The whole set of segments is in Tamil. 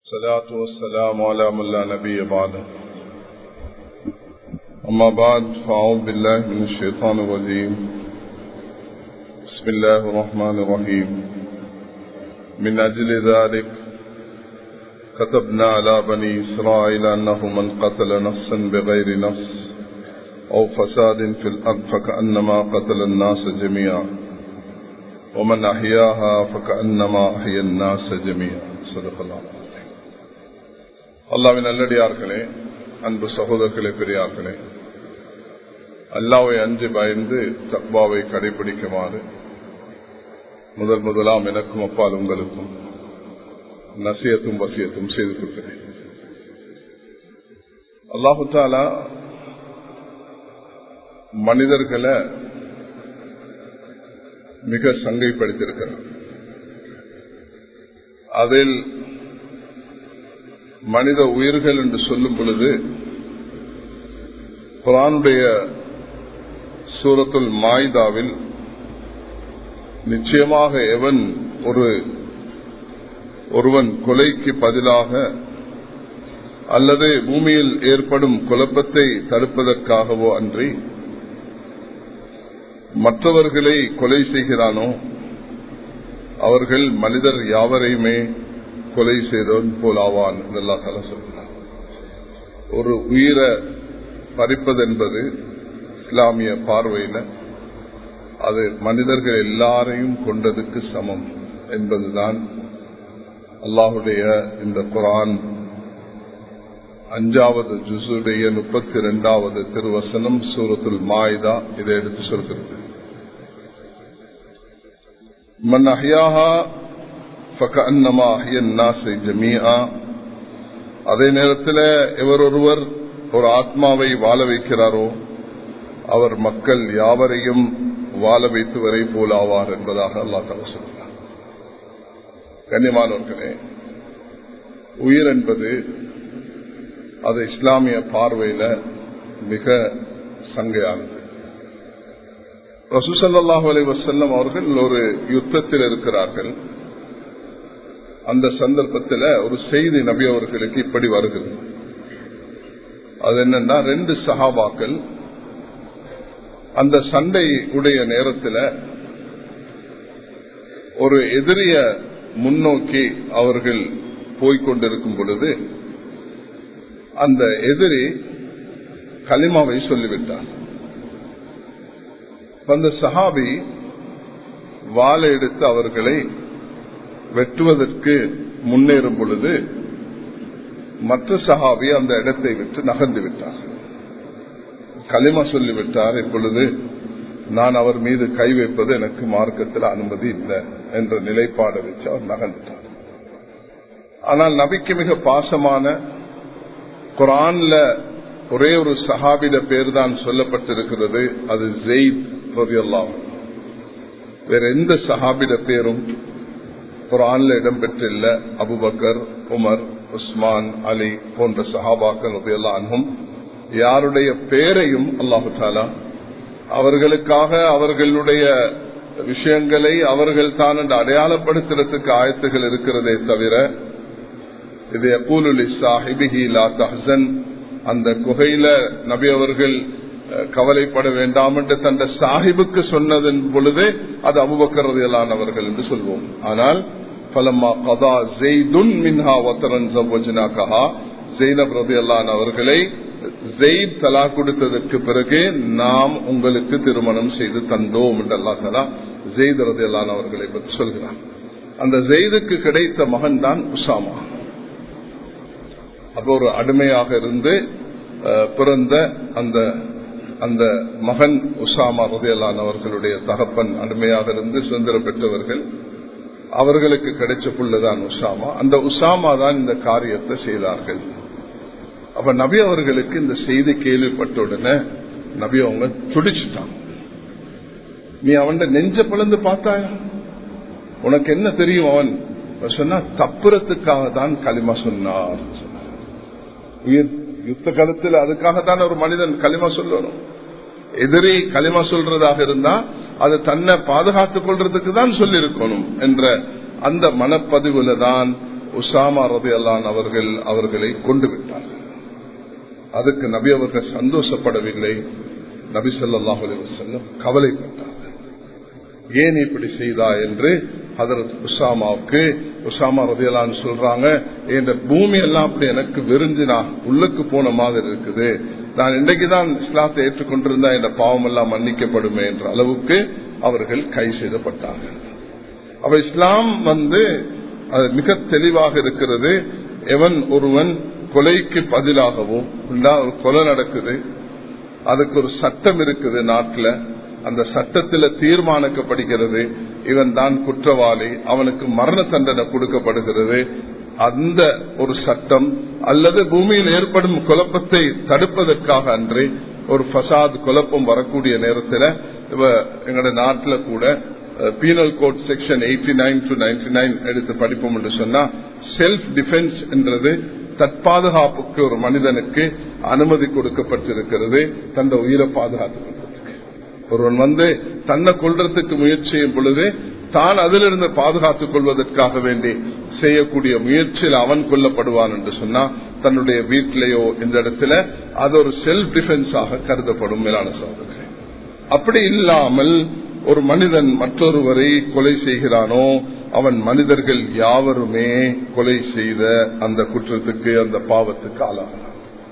الصلاة والسلام على من لا نبي بعده أما بعد فأعوذ بالله من الشيطان الرجيم بسم الله الرحمن الرحيم من أجل ذلك كتبنا على بني إسرائيل أنه من قتل نفسا بغير نفس أو فساد في الأرض فكأنما قتل الناس جميعا ومن أحياها فكأنما أحيا الناس جميعا صدق الله அல்லாவின் நல்லடியார்களே அன்பு சகோதரர்களே பெரியார்களே அல்லாவை அஞ்சு பயந்து தக்பாவை கடைபிடிக்குமாறு முதல் முதலாம் எனக்கும் அப்பால் உங்களுக்கும் நசியத்தும் வசியத்தும் செய்து கொடுக்கிறேன் அல்லாஹு தாலா மனிதர்களை மிக சங்கைப்படுத்தியிருக்கிறார் அதில் மனித உயிர்கள் என்று சொல்லும் பொழுது குரானுடைய சூரத்துல் மாய்தாவில் நிச்சயமாக எவன் ஒரு ஒருவன் கொலைக்கு பதிலாக அல்லது பூமியில் ஏற்படும் குழப்பத்தை தடுப்பதற்காகவோ அன்றி மற்றவர்களை கொலை செய்கிறானோ அவர்கள் மனிதர் யாவரையுமே கொலை செய்தவன் போலாவான் நல்லா தலை சொல்கிறார் ஒரு உயிரை பறிப்பது என்பது இஸ்லாமிய பார்வையில் அது மனிதர்கள் எல்லாரையும் கொண்டதுக்கு சமம் என்பதுதான் அல்லாஹுடைய இந்த குரான் அஞ்சாவது ஜுசுடைய முப்பத்தி இரண்டாவது திருவசனம் சூரத்துல் மாய்தா இதை எடுத்து சொல்கிறது மன் அஹியாஹா அதே நேரத்தில் எவர் ஒருவர் ஒரு ஆத்மாவை வாழ வைக்கிறாரோ அவர் மக்கள் யாவரையும் வாழ வைத்து வரை போலாவார் என்பதாக அல்லா தலா சொல்கிறார் கண்ணியமானவர்களே உயிர் என்பது அது இஸ்லாமிய பார்வையில மிக சங்கையானது ரசூசல்லாஹு அலி வசல்லம் அவர்கள் ஒரு யுத்தத்தில் இருக்கிறார்கள் அந்த சந்தர்ப்பத்தில் ஒரு செய்தி நபி அவர்களுக்கு இப்படி வருகிறது அது என்னன்னா ரெண்டு சகாபாக்கள் அந்த சண்டை உடைய நேரத்தில் ஒரு எதிரிய முன்னோக்கி அவர்கள் போய்கொண்டிருக்கும் பொழுது அந்த எதிரி களிமாவை சொல்லிவிட்டார் அந்த சஹாபி வாழை எடுத்து அவர்களை வெட்டுவதற்கு முன்னேறும் பொழுது மற்ற சஹாபி அந்த இடத்தை விட்டு நகர்ந்து விட்டார் களிமா சொல்லிவிட்டார் இப்பொழுது நான் அவர் மீது கை வைப்பது எனக்கு மார்க்கத்தில் அனுமதி இல்லை என்ற நிலைப்பாடை வச்சு அவர் நகர்ந்துட்டார் ஆனால் நபிக்கு மிக பாசமான குரான்ல ஒரே ஒரு சஹாபிட பேர் தான் சொல்லப்பட்டிருக்கிறது அது ஜெயித் ரவியல்லாம் வேற எந்த சஹாபிட பேரும் குரான்ல இடம்பெற்றில்ல அபுபக்கர் உமர் உஸ்மான் அலி போன்ற சஹாபாக்கள் அனும் யாருடைய பெயரையும் அல்லாஹு தாலா அவர்களுக்காக அவர்களுடைய விஷயங்களை அவர்கள் தான் என்று அடையாளப்படுத்துறதுக்கு ஆயத்துகள் இருக்கிறதே தவிர இது எப்பூலுலி சாஹிபிஹி லா தஹன் அந்த குகையில நபி அவர்கள் கவலைப்பட வேண்டாம் என்று தந்த சாஹிபுக்கு சொன்னதன் பொழுது அது அபுபக்கரதையிலானவர்கள் என்று சொல்வோம் ஆனால் பலம்மா கதா ஜெய்துன் மின்ஹா வத்தரன் கஹா ஜெய்னப் ரதையல்லான் அவர்களை ஜெயித் தலா கொடுத்ததற்கு பிறகு நாம் உங்களுக்கு திருமணம் செய்து தந்தோம் என்று அல்லா தலா ஜெயித் ரதையல்லான் அவர்களை பற்றி சொல்கிறார் அந்த ஜெயிதுக்கு கிடைத்த மகன் தான் உசாமா அப்போ ஒரு அடிமையாக இருந்து பிறந்த அந்த அந்த மகன் உசாமா ரதையல்லான் அவர்களுடைய தகப்பன் அடிமையாக இருந்து சுதந்திரம் பெற்றவர்கள் அவர்களுக்கு கிடைச்ச புள்ளதான் உசாமா அந்த உசாமா தான் இந்த காரியத்தை செய்தார்கள் அப்ப நபி அவர்களுக்கு இந்த செய்தி கேள்விப்பட்ட உடனே நபி அவங்க துடிச்சுட்டான் நீ அவன் நெஞ்ச பிளந்து பார்த்தாயா உனக்கு என்ன தெரியும் அவன் சொன்னா தப்புறத்துக்காக தான் களிமா சொன்னார் உயிர் யுத்த காலத்தில் அதுக்காகத்தான் ஒரு மனிதன் களிமா சொல்லணும் எதிரி களிமா சொல்றதாக இருந்தா அது தன்னை பாதுகாத்துக் கொள்றதுக்கு தான் சொல்லியிருக்கணும் என்ற அந்த மனப்பதிவுல தான் உசாமா ரபி அல்லான் அவர்கள் அவர்களை கொண்டு விட்டார்கள் அதுக்கு நபி அவர்கள் சந்தோஷப்படவில்லை நபி சொல்லாஹ் செல்லம் கவலைப்பட்டார்கள் ஏன் இப்படி செய்தா என்று அதற்கு உசாமாவுக்கு உசாமா ரதியலான்னு சொல்றாங்க இந்த பூமி எல்லாம் அப்படி எனக்கு விரிஞ்சினா உள்ளுக்கு போன மாதிரி இருக்குது நான் இன்றைக்குதான் இஸ்லாத்தை ஏற்றுக்கொண்டிருந்தா இந்த பாவம் எல்லாம் மன்னிக்கப்படுமே என்ற அளவுக்கு அவர்கள் கை செய்தப்பட்டார்கள் அவ இஸ்லாம் வந்து அது மிக தெளிவாக இருக்கிறது எவன் ஒருவன் கொலைக்கு பதிலாகவும் ஒரு கொலை நடக்குது அதுக்கு ஒரு சட்டம் இருக்குது நாட்டில் அந்த சட்டத்தில் தீர்மானிக்கப்படுகிறது இவன் தான் குற்றவாளி அவனுக்கு மரண தண்டனை கொடுக்கப்படுகிறது அந்த ஒரு சட்டம் அல்லது பூமியில் ஏற்படும் குழப்பத்தை தடுப்பதற்காக அன்றே ஒரு ஃபசாத் குழப்பம் வரக்கூடிய நேரத்தில் எங்களோட நாட்டில் கூட penal code section eighty nine to ninety nine எடுத்து படிப்போம் என்று சொன்னா செல்ஃப் டிஃபென்ஸ் என்றது தற்பாதுகாப்புக்கு ஒரு மனிதனுக்கு அனுமதி கொடுக்கப்பட்டிருக்கிறது தந்த உயிரை பாதுகாத்துக் கொள்வதற்கு ஒருவன் வந்து தன்னை கொள்றதுக்கு முயற்சி செய்யும் பொழுது தான் அதிலிருந்து பாதுகாத்துக் கொள்வதற்காக வேண்டி செய்யக்கூடிய முயற்சியில் அவன் கொல்லப்படுவான் என்று சொன்னா தன்னுடைய வீட்டிலேயோ இந்த இடத்துல அது ஒரு செல்ஃப் டிஃபென்ஸாக கருதப்படும் மேலான சோதனை அப்படி இல்லாமல் ஒரு மனிதன் மற்றொருவரை கொலை செய்கிறானோ அவன் மனிதர்கள் யாவருமே கொலை செய்த அந்த குற்றத்துக்கு அந்த பாவத்துக்கு ஆளாகிறான்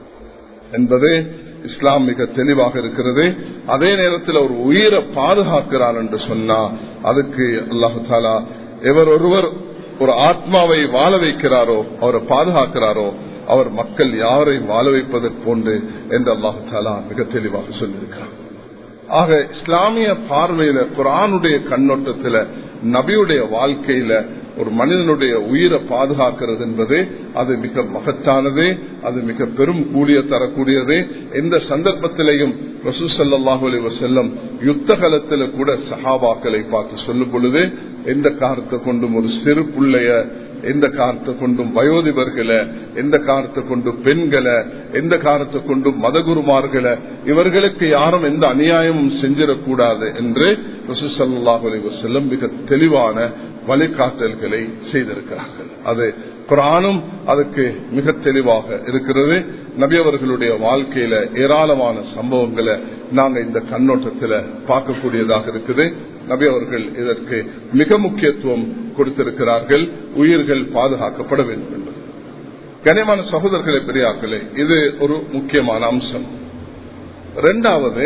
என்பது இஸ்லாம் மிக தெளிவாக இருக்கிறது அதே நேரத்தில் ஒரு உயிரை பாதுகாக்கிறான் என்று சொன்னா அதுக்கு அல்லாஹு தாலா எவர் ஒருவர் ஒரு ஆத்மாவை வாழ வைக்கிறாரோ அவரை பாதுகாக்கிறாரோ அவர் மக்கள் யாரை வாழ வைப்பதற்கு போன்று என்று அல்லாஹு தாலா மிக தெளிவாக சொல்லியிருக்கிறார் ஆக இஸ்லாமிய பார்வையில குரானுடைய கண்ணோட்டத்துல நபியுடைய வாழ்க்கையில ஒரு மனிதனுடைய உயிரை பாதுகாக்கிறது என்பது அது மிக மகத்தானது அது மிக பெரும் கூலிய தரக்கூடியது எந்த சந்தர்ப்பத்திலையும் ரசூசல்லாஹு அலி வசல்லம் யுத்த காலத்துல கூட சஹாபாக்களை பார்த்து சொல்லும் பொழுது எந்த காரத்தை கொண்டும் ஒரு சிறு பிள்ளைய எந்த காரத்தை கொண்டும் வயோதிபர்களை எந்த காரத்தை கொண்டும் பெண்களை எந்த காரத்தை கொண்டும் மதகுருமார்களை இவர்களுக்கு யாரும் எந்த அநியாயமும் செஞ்சிடக்கூடாது என்று ரசூசல்லாஹு அலி வசல்லம் மிக தெளிவான வழிகாட்டல்களை செய்திருக்கிறார்கள் அது குரானும் அதுக்கு மிக தெளிவாக இருக்கிறது நபி அவர்களுடைய வாழ்க்கையில ஏராளமான சம்பவங்களை நாங்க இந்த கண்ணோட்டத்தில் பார்க்கக்கூடியதாக இருக்குது நபி அவர்கள் இதற்கு மிக முக்கியத்துவம் கொடுத்திருக்கிறார்கள் உயிர்கள் பாதுகாக்கப்பட வேண்டும் என்பது கனியமான சகோதரர்களை பெரியார்களே இது ஒரு முக்கியமான அம்சம் இரண்டாவது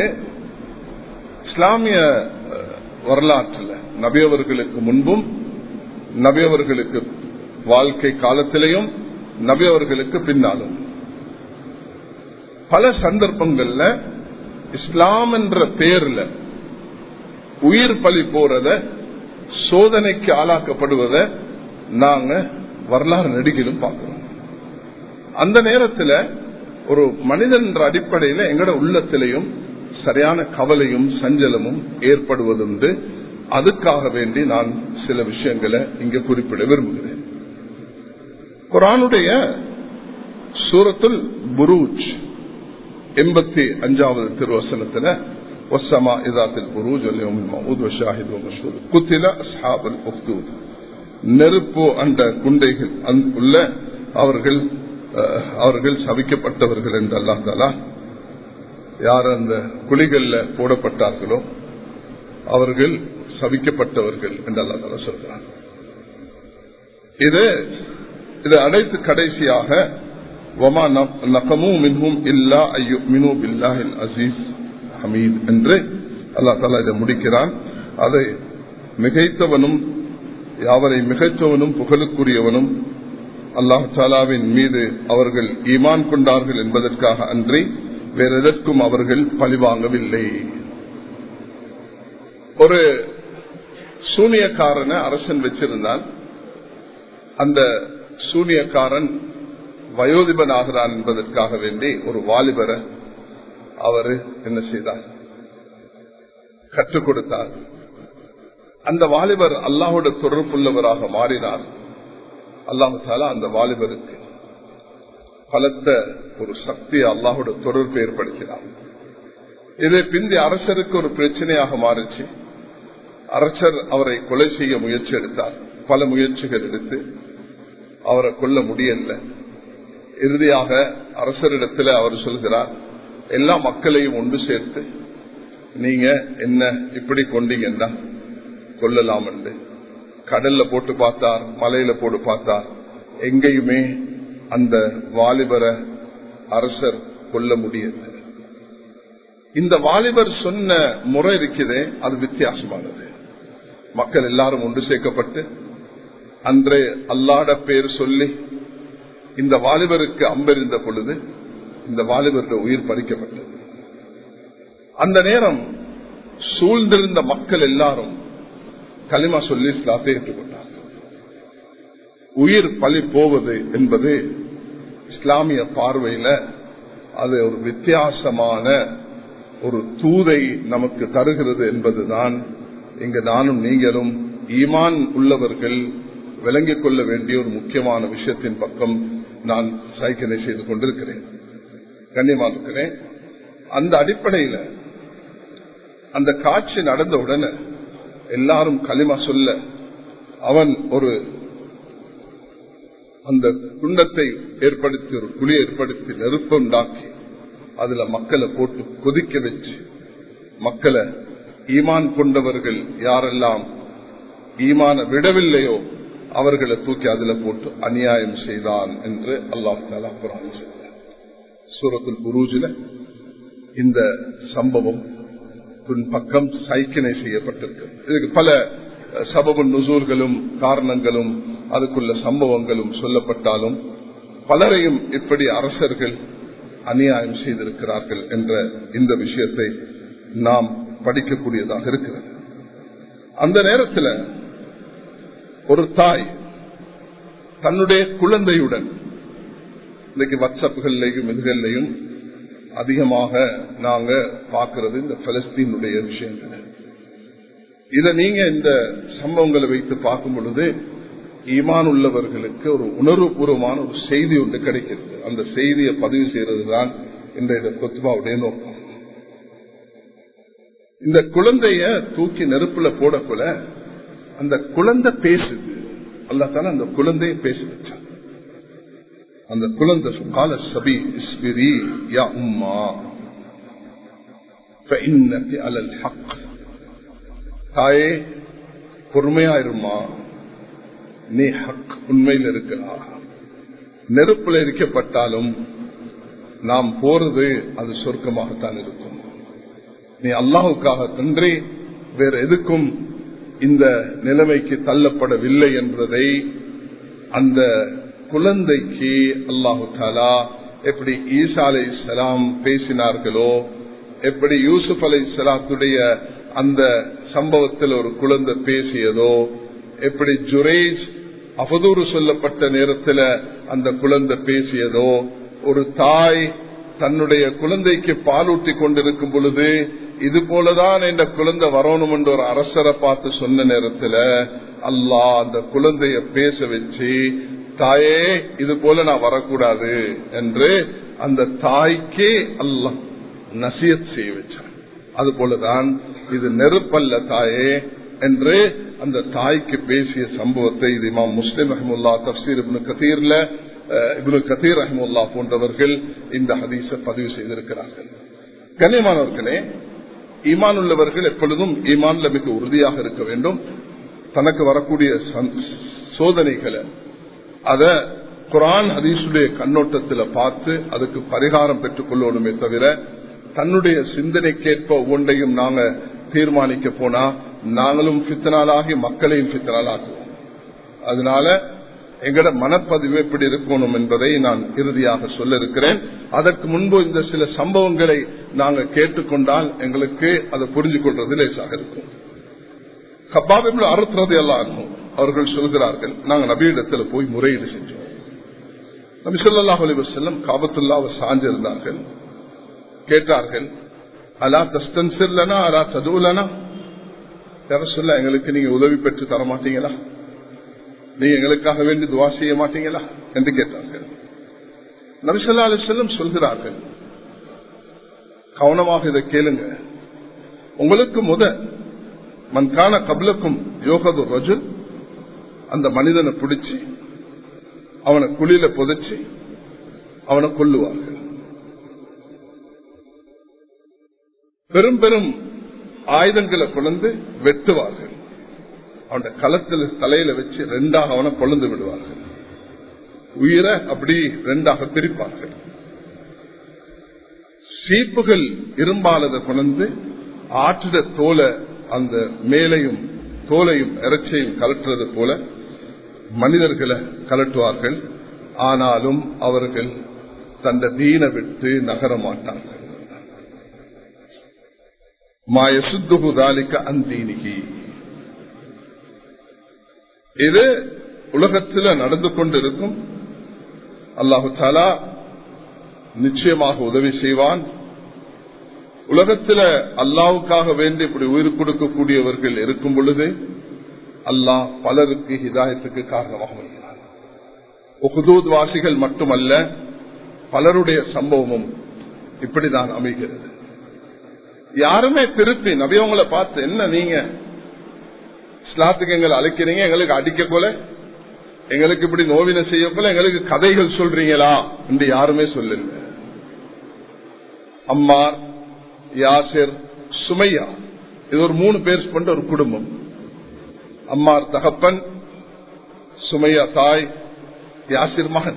இஸ்லாமிய வரலாற்றில் நபியவர்களுக்கு முன்பும் நபியவர்களுக்கு வாழ்க்கை காலத்திலையும் நபியவர்களுக்கு பின்னாலும் பல சந்தர்ப்பங்கள்ல இஸ்லாம் என்ற பெயர்ல உயிர் பலி போறத சோதனைக்கு ஆளாக்கப்படுவத நாங்க வரலாறு நடிகிலும் பார்க்கிறோம் அந்த நேரத்தில் ஒரு மனிதன் என்ற அடிப்படையில் எங்களோட உள்ளத்திலையும் சரியான கவலையும் சஞ்சலமும் ஏற்படுவதுண்டு அதுக்காக வேண்டி நான் சில விஷயங்களை இங்க குறிப்பிட விரும்புகிறேன் குரானுடைய சூரத்துல் புரூஜ் எண்பத்தி அஞ்சாவது திருவசனத்துல ஒசமா இதாத்தில் புரூஜ் ஷாஹித் குத்தில அஸ்ஹாபல் உக்தூத் நெருப்பு அந்த குண்டைகள் உள்ள அவர்கள் அவர்கள் சபிக்கப்பட்டவர்கள் என்று அல்லா தாலா யார் அந்த குழிகள்ல போடப்பட்டார்களோ அவர்கள் சபிக்கப்பட்டவர்கள் என்று அல்லா தாலா சொல்றார் இது இது அனைத்து கடைசியாக வமா நகமும் மின்ஹும் இல்லா ஐயோ மினு பில்லாஹில் அசீஸ் ஹமீத் என்று அல்லா தாலா இதை முடிக்கிறான் அதை மிகைத்தவனும் யாவரை மிகைத்தவனும் புகழுக்குரியவனும் அல்லாஹ் தாலாவின் மீது அவர்கள் ஈமான் கொண்டார்கள் என்பதற்காக அன்றி வேற எதற்கும் அவர்கள் பழிவாங்கவில்லை ஒரு சூனியக்காரனை அரசன் வச்சிருந்தான் அந்த சூனியக்காரன் வயோதிபன் ஆகிறான் என்பதற்காக வேண்டி ஒரு வாலிபரை அவரு என்ன செய்தார் கற்றுக் கொடுத்தார் அந்த வாலிபர் அல்லாஹோட தொடர்புள்ளவராக மாறினார் அல்லாஹு தாலா அந்த வாலிபருக்கு பலத்த ஒரு சக்தியை அல்லாஹோட தொடர்பு ஏற்படுத்தினார் இது பிந்தி அரசருக்கு ஒரு பிரச்சனையாக மாறிச்சு அரசர் அவரை கொலை செய்ய முயற்சி எடுத்தார் பல முயற்சிகள் எடுத்து அவரை கொல்ல முடியல இறுதியாக அரசரிடத்தில் அவர் சொல்கிறார் எல்லா மக்களையும் ஒன்று சேர்த்து நீங்க என்ன இப்படி கொண்டீங்கன்னா கொல்லலாம் என்று கடல்ல போட்டு பார்த்தார் மலையில போட்டு பார்த்தார் எங்கேயுமே அந்த வாலிபர அரசர் கொல்ல முடியல இந்த வாலிபர் சொன்ன முறை இருக்குதே அது வித்தியாசமானது மக்கள் எல்லாரும் ஒன்று சேர்க்கப்பட்டு அன்றே அல்லாட பேர் சொல்லி இந்த வாலிபருக்கு அம்பெறிந்த பொழுது இந்த வாலிபருடைய உயிர் பறிக்கப்பட்டது அந்த நேரம் சூழ்ந்திருந்த மக்கள் எல்லாரும் களிமா சொல்லி இஸ்லாத்தை ஏற்றுக்கொண்டார் உயிர் பழி போவது என்பது இஸ்லாமிய பார்வையில அது ஒரு வித்தியாசமான ஒரு தூதை நமக்கு தருகிறது என்பதுதான் இங்கு நானும் நீங்களும் ஈமான் உள்ளவர்கள் விளங்கிக் கொள்ள வேண்டிய ஒரு முக்கியமான விஷயத்தின் பக்கம் நான் சைக்கிளை செய்து கொண்டிருக்கிறேன் கண்ணியமாக இருக்கிறேன் அந்த அடிப்படையில் அந்த காட்சி நடந்த உடனே எல்லாரும் களிமா சொல்ல அவன் ஒரு அந்த குண்டத்தை ஏற்படுத்தி ஒரு குழி ஏற்படுத்தி நெருப்பு உண்டாக்கி அதுல மக்களை போட்டு கொதிக்க வச்சு மக்களை ஈமான் கொண்டவர்கள் யாரெல்லாம் ஈமான விடவில்லையோ அவர்களை தூக்கி அதுல போட்டு அநியாயம் செய்தான் என்று அல்லாஹ் தாலா குரான் சொல்றார் சூரத்துல் குரூஜில இந்த சம்பவம் பக்கம் சைக்கினை செய்யப்பட்டிருக்கு இதுக்கு பல சபபு நுசூர்களும் காரணங்களும் அதுக்குள்ள சம்பவங்களும் சொல்லப்பட்டாலும் பலரையும் இப்படி அரசர்கள் அநியாயம் செய்திருக்கிறார்கள் என்ற இந்த விஷயத்தை நாம் படிக்கக்கூடியதாக இருக்கிறது அந்த நேரத்தில் ஒரு தாய் தன்னுடைய குழந்தையுடன் இன்னைக்கு வாட்ஸ்அப்புகள்லையும் இதுகள்லையும் அதிகமாக நாங்க பார்க்கிறது இந்த பலஸ்தீனுடைய விஷயங்கள் இதை நீங்க இந்த சம்பவங்களை வைத்து பார்க்கும் பொழுது ஈமான் உள்ளவர்களுக்கு ஒரு உணர்வுபூர்வமான ஒரு செய்தி ஒன்று கிடைக்கிறது அந்த செய்தியை பதிவு செய்யறது தான் இந்த கொத்துபாவுடைய நோக்கம் இந்த குழந்தைய தூக்கி நெருப்புல போடக்குள்ள அந்த குழந்தை பேசுது அல்லத்தான அந்த குழந்தைய பேச வச்சான் அந்த குழந்தை கால சபி இஸ்பிரி யா உம்மா அலல் ஹக் தாயே பொறுமையாயிருமா நீ ஹக் உண்மையில் இருக்கிறா நெருப்புல இருக்கப்பட்டாலும் நாம் போறது அது சொர்க்கமாகத்தான் இருக்கும் நீ அல்லாஹுக்காக தன்றி வேற எதுக்கும் இந்த நிலைமைக்கு தள்ளப்படவில்லை என்பதை அந்த குழந்தைக்கு அல்லாஹு தாலா எப்படி ஈசா அலை சலாம் பேசினார்களோ எப்படி யூசுப் அலை சலாத்துடைய அந்த சம்பவத்தில் ஒரு குழந்தை பேசியதோ எப்படி ஜுரேஜ் அவதூறு சொல்லப்பட்ட நேரத்தில் அந்த குழந்தை பேசியதோ ஒரு தாய் தன்னுடைய குழந்தைக்கு பாலூட்டி கொண்டிருக்கும் பொழுது இது போலதான் இந்த குழந்தை வரணும் என்று ஒரு அரசரை பார்த்து சொன்ன நேரத்தில் அல்லாஹ் அந்த குழந்தைய பேச வச்சு தாயே இது போல நான் வரக்கூடாது என்று அந்த தாய்க்கே அல்லாஹ் நசியத் செய்ய வச்சான் அது போலதான் இது நெருப்பல்ல தாயே என்று அந்த தாய்க்கு பேசிய சம்பவத்தை இது இமாம் முஸ்லிம் ரஹமுல்லா தப்சீர் இப்னு கதீர்ல இப்னு கதீர் ரஹமுல்லா போன்றவர்கள் இந்த ஹதீஸை பதிவு செய்திருக்கிறார்கள் கண்ணியமானவர்களே ஈமான் உள்ளவர்கள் எப்பொழுதும் ஈமான்ல மிக உறுதியாக இருக்க வேண்டும் தனக்கு வரக்கூடிய சோதனைகளை அத குரான் ஹதீசுடைய கண்ணோட்டத்தில் பார்த்து அதுக்கு பரிகாரம் பெற்றுக் கொள்ளணுமே தவிர தன்னுடைய சிந்தனைக்கேற்ப ஒவ்வொன்றையும் நாங்க தீர்மானிக்க போனா நாங்களும் பித்தனாலாகி மக்களையும் பித்தனாலாக்குவோம் அதனால எங்கட மனப்பதிவு எப்படி இருக்கணும் என்பதை நான் இறுதியாக சொல்ல இருக்கிறேன் அதற்கு முன்பு இந்த சில சம்பவங்களை நாங்க கேட்டுக்கொண்டால் எங்களுக்கு அதை புரிஞ்சு கொள்றது லேசாக இருக்கும் கபாபில் அறுத்துறது எல்லாம் அவர்கள் சொல்கிறார்கள் நாங்க நபியிடத்துல போய் முறையீடு செஞ்சோம் நபி சொல்லாஹ் அலிவசல்லம் காபத்துல்லாவை சாஞ்சிருந்தார்கள் கேட்டார்கள் அலா தஸ்தன்சிர்லனா அலா ததுலனா யார சொல்ல எங்களுக்கு நீங்க உதவி பெற்று தர மாட்டீங்களா நீங்க எங்களுக்காக வேண்டி துவா செய்ய மாட்டீங்களா என்று கேட்டார்கள் நபிசல்லா அலிசல்லம் சொல்கிறார்கள் கவனமாக இதை கேளுங்க உங்களுக்கு முத மன்கான கபலுக்கும் யோகது ரஜுல் அந்த மனிதனை பிடிச்சி அவனை குழியில புதைச்சி அவனை கொல்லுவார்கள் பெரும் பெரும் ஆயுதங்களை கொண்டு வெட்டுவார்கள் அவன களத்தில் தலையில வச்சு ரெண்டாக அவனை கொழுந்து விடுவார்கள் உயிரை அப்படி ரெண்டாக பிரிப்பார்கள் சீப்புகள் இரும்பாலதை கொண்டு ஆற்றிட தோலை அந்த மேலையும் தோலையும் இறைச்சையும் கலட்டுறது போல மனிதர்களை கலட்டுவார்கள் ஆனாலும் அவர்கள் தந்த தீன விட்டு நகர மாட்டார்கள் மாயசுத்துகுதாலிக்க அந்தீனிகி இது உலகத்தில் நடந்து கொண்டிருக்கும் அல்லாஹு தாலா நிச்சயமாக உதவி செய்வான் உலகத்தில் அல்லாவுக்காக வேண்டி இப்படி உயிர் கொடுக்கக்கூடியவர்கள் இருக்கும் பொழுது அல்லாஹ் பலருக்கு ஹிதாயத்துக்கு காரணமாக வருகிறார் உகுதூத் வாசிகள் மட்டுமல்ல பலருடைய சம்பவமும் இப்படிதான் அமைகிறது யாருமே திருப்பி நபியவங்களை பார்த்து என்ன நீங்க இஸ்லாத்துக்கு எங்களை அழைக்கிறீங்க எங்களுக்கு அடிக்க போல எங்களுக்கு இப்படி நோவினை செய்ய போல எங்களுக்கு கதைகள் சொல்றீங்களா என்று யாருமே சொல்லல அம்மார் யாசிர் சுமையா இது ஒரு மூணு பேர் கொண்ட ஒரு குடும்பம் அம்மார் தகப்பன் சுமையா தாய் யாசிர் மகன்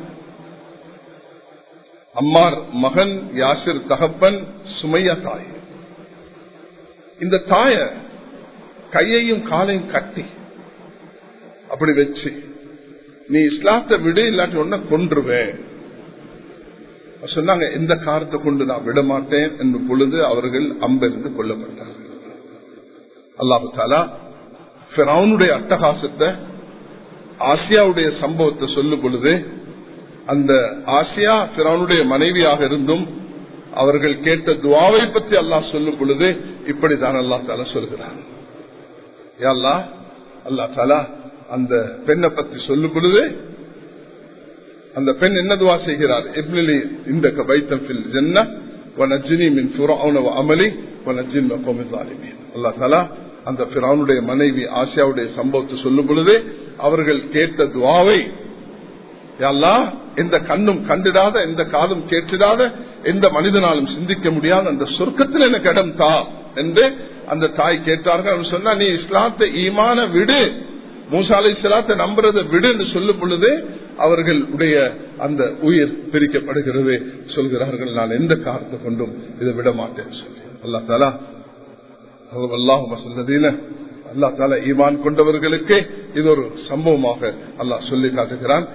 அம்மார் மகன் யாசிர் தகப்பன் சுமையா தாய் இந்த தாய கையையும் காலையும் கட்டி அப்படி வச்சு நீ இஸ்லாத்தை விடு இல்லாட்டி ஒன்ன கொன்றுவேன் சொன்னாங்க எந்த காரத்தை கொண்டு நான் விட மாட்டேன் என்று பொழுது அவர்கள் அம்பிருந்து கொல்லப்பட்டார்கள் அல்லாஹு தாலா பிறவுனுடைய அட்டகாசத்தை ஆசியாவுடைய சம்பவத்தை சொல்லும் பொழுது அந்த ஆசியா பிறவனுடைய மனைவியாக இருந்தும் அவர்கள் கேட்ட துவாவை பற்றி அல்லாஹ் சொல்லும் பொழுது இப்படிதான் அல்லா தாலா சொல்கிறார் அல்லா அல்லா தாலா அந்த பெண்ணை பற்றி சொல்லும் பொழுது அந்த பெண் என்ன துவா செய்கிறார் இப்னிலி இந்த வைத்தம் ஜென்ன வனஜினி மின் ஃபுரௌன அமலி வனஜின் அல்லா தாலா அந்த பிரானுடைய மனைவி ஆசியாவுடைய சம்பவத்தை சொல்லும் பொழுது அவர்கள் கேட்ட துவாவை அல்லா எந்த கண்ணும் கண்டிடாத எந்த காதும் கேட்டிடாத எந்த மனிதனாலும் சிந்திக்க முடியாத அந்த சொர்க்கத்தில் எனக்கு இடம் தா என்று அந்த தாய் கேட்டார்கள் சொன்னா நீ இஸ்லாத்தை ஈமான விடு மூசாலை இஸ்லாத்தை நம்புறதை விடு என்று சொல்லும் பொழுது அவர்கள் உடைய அந்த உயிர் பிரிக்கப்படுகிறது சொல்கிறார்கள் நான் எந்த காரணத்தை கொண்டும் இதை விட மாட்டேன் சொல்லி அல்லா தாலா அல்லாஹும் சொல்லதீன அல்லா தால ஈமான் கொண்டவர்களுக்கு இது ஒரு சம்பவமாக அல்லாஹ் சொல்லி காட்டுகிறான்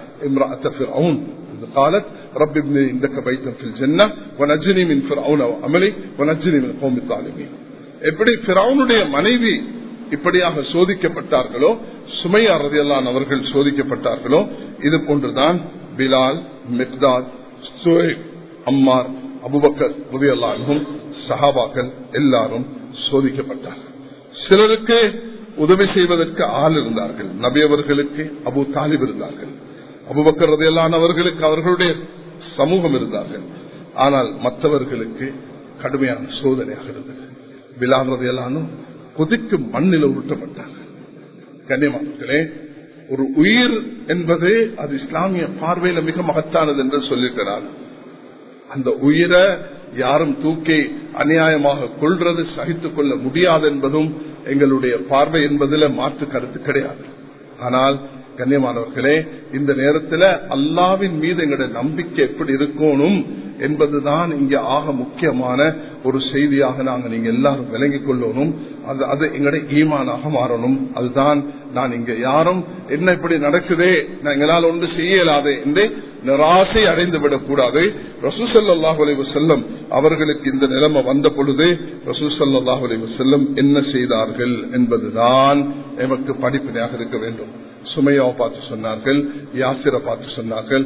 قالت رب ابن عندك بيتا في الجنة ونجني من فرعون وعملي ونجني من قوم الظالمين எப்படி பிறவுனுடைய மனைவி இப்படியாக சோதிக்கப்பட்டார்களோ சுமையா ரதியல்லான் அவர்கள் சோதிக்கப்பட்டார்களோ இது போன்றுதான் Bilal Miqdad Suhaib Ammar Abu Bakr ரதியல்லானும் சஹாபாக்கள் எல்லாரும் சோதிக்கப்பட்டார்கள் சிலருக்கு உதவி செய்வதற்கு ஆள் இருந்தார்கள் நபியவர்களுக்கு அபு தாலிப் இருந்தார்கள் அபுபக்கர் ரதையெல்லாம் அவர்களுக்கு அவர்களுடைய சமூகம் இருந்தார்கள் ஆனால் மற்றவர்களுக்கு கடுமையான சோதனையாக இருந்தது பிலால் ரதையெல்லானும் கொதிக்கு மண்ணில் உருட்டப்பட்டார்கள் கண்ணியமானே ஒரு உயிர் என்பது அது இஸ்லாமிய பார்வையில மிக மகத்தானது என்று சொல்லியிருக்கிறார் அந்த உயிரை யாரும் தூக்கி அநியாயமாக கொள்றது சகித்துக் கொள்ள முடியாது என்பதும் எங்களுடைய பார்வை என்பதில் மாற்று கருத்து கிடையாது ஆனால் கண்ணியமானவர்களே இந்த நேரத்தில் அல்லாவின் மீது எங்களுடைய நம்பிக்கை எப்படி இருக்கணும் என்பதுதான் இங்க ஆக முக்கியமான ஒரு செய்தியாக நாங்கள் நீங்க எல்லாரும் விளங்கிக் கொள்ளணும் அது அது எங்களுடைய ஈமானாக மாறணும் அதுதான் நான் இங்க யாரும் என்ன இப்படி நடக்குதே நான் எங்களால் ஒன்று செய்யலாதே என்று நிராசை அடைந்து விடக்கூடாது ரசூசல்லாஹு அலைவு செல்லம் அவர்களுக்கு இந்த நிலைமை வந்த பொழுது ரசூசல்லாஹு அலைவு செல்லம் என்ன செய்தார்கள் என்பதுதான் எமக்கு படிப்பினையாக இருக்க வேண்டும் சுமையாவை பார்த்து சொன்னார்கள் யாசிரை பார்த்து சொன்னார்கள்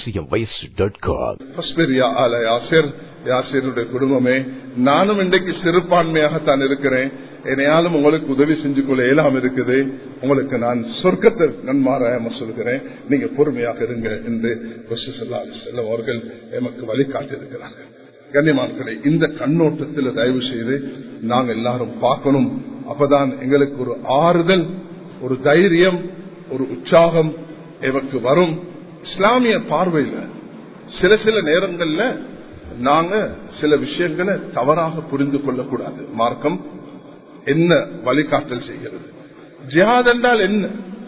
யாசிருடைய குடும்பமே நானும் இன்றைக்கு சிறுபான்மையாகத்தான் இருக்கிறேன் என்னையாலும் உங்களுக்கு உதவி செஞ்சு கொள்ள இயலாம இருக்குது உங்களுக்கு நான் சொர்க்கத்தை நன்மாராயம சொல்கிறேன் நீங்க பொறுமையாக இருங்க என்று செல்லம் அவர்கள் எமக்கு வழிகாட்டியிருக்கிறார்கள் கண்ணியமான்களை இந்த கண்ணோட்டத்தில் தயவு செய்து நாங்கள் எல்லாரும் பார்க்கணும் அப்பதான் எங்களுக்கு ஒரு ஆறுதல் ஒரு தைரியம் ஒரு உற்சாகம் எமக்கு வரும் இஸ்லாமிய பார்வையில சில சில நேரங்கள்ல நாங்க சில விஷயங்களை தவறாக புரிந்து கொள்ளக்கூடாது மார்க்கம் என்ன வழிகாட்டல் செய்கிறது ஜிஹாத் என்றால் என்ன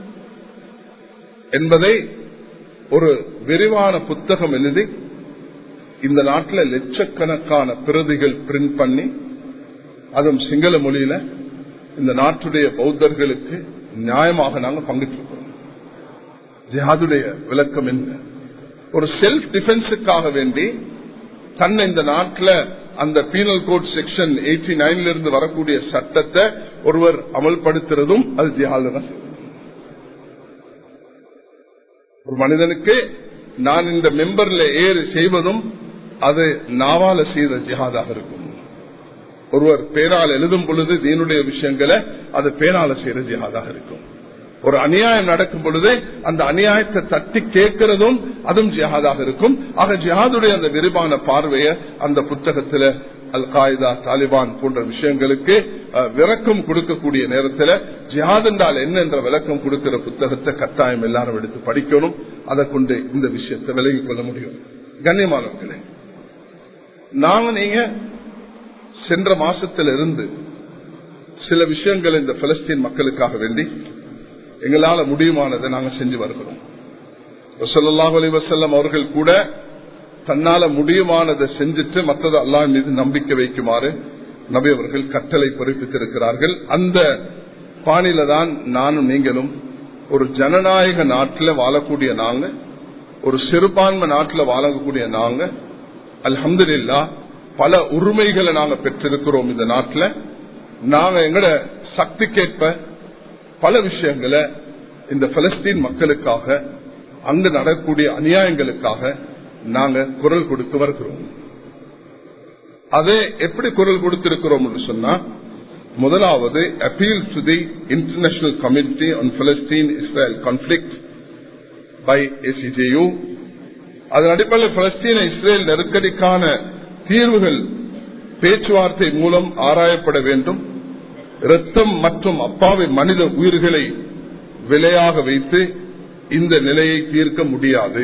என்பதை ஒரு விரிவான புத்தகம் எழுதி இந்த நாட்டில் லட்சக்கணக்கான பிரதிகள் பிரிண்ட் பண்ணி அதுவும் சிங்கள மொழியில இந்த நாட்டுடைய பௌத்தர்களுக்கு நியாயமாக நாங்கள் பங்கிட்டிருக்கிறோம் ஜிஹாதுடைய விளக்கம் என்ன ஒரு செல்ஃப் டிஃபென்ஸுக்காக வேண்டி தன்னை இந்த நாட்டில் அந்த பீனல் கோட் செக்ஷன் எயிட்டி நைன்ல இருந்து வரக்கூடிய சட்டத்தை ஒருவர் அமல்படுத்துறதும் அது ஜிஹாது தான் ஒரு மனிதனுக்கு நான் இந்த மெம்பர்ல ஏறு செய்வதும் அது நாவால செய்த ஜிஹாதாக இருக்கும் ஒருவர் பேரால் எழுதும் பொழுது தீனுடைய விஷயங்களை அது பேரால செய்யற ஜிஹாதாக இருக்கும் ஒரு அநியாயம் நடக்கும் பொழுது அந்த அநியாயத்தை தட்டி கேட்கிறதும் அதுவும் ஜிஹாதாக இருக்கும் ஆக ஜிஹாதுடைய அந்த விரிவான பார்வையை அந்த புத்தகத்துல அல் காய்தா தாலிபான் போன்ற விஷயங்களுக்கு விளக்கம் கொடுக்கக்கூடிய நேரத்தில் ஜிஹாத் என்றால் என்ன என்ற விளக்கம் கொடுக்கிற புத்தகத்தை கட்டாயம் எல்லாரும் எடுத்து படிக்கணும் அதை கொண்டு இந்த விஷயத்தை விலகிக் கொள்ள முடியும் கண்ணியமானவர்களே நாங்க நீங்க சென்ற மாசத்துல இருந்து சில விஷயங்கள் இந்த பலஸ்தீன் மக்களுக்காக வேண்டி எங்களால முடியுமானதை நாங்க செஞ்சு வருகிறோம் வசல்லாஹ் அலி வசல்லம் அவர்கள் கூட தன்னால முடியுமானதை செஞ்சுட்டு மற்றது அல்லா மீது நம்பிக்கை வைக்குமாறு நபி அவர்கள் கட்டளை பிறப்பித்திருக்கிறார்கள் அந்த பாணியில தான் நானும் நீங்களும் ஒரு ஜனநாயக நாட்டில் வாழக்கூடிய நாங்க ஒரு சிறுபான்மை நாட்டில் வாழக்கூடிய நாங்க அல்ஹம்துல்லா பல உரிமைகளை நாங்க பெற்றிருக்கிறோம் இந்த நாட்டில் நாங்க எங்கட சக்திக்கேற்ப பல விஷயங்களை இந்த பலஸ்தீன் மக்களுக்காக அங்கு நடக்கக்கூடிய அநியாயங்களுக்காக நாங்க குரல் கொடுத்து வருகிறோம் அதை எப்படி குரல் கொடுத்திருக்கிறோம் சொன்னா முதலாவது appeal to the international community on Palestine Israel conflict by ACJU அதன் அடிப்படையில் பலஸ்தீன இஸ்ரேல் நெருக்கடிக்கான தீர்வுகள் பேச்சுவார்த்தை மூலம் ஆராயப்பட வேண்டும் ரத்தம் மற்றும் அப்பாவி மனித உயிர்களை விலையாக வைத்து இந்த நிலையை தீர்க்க முடியாது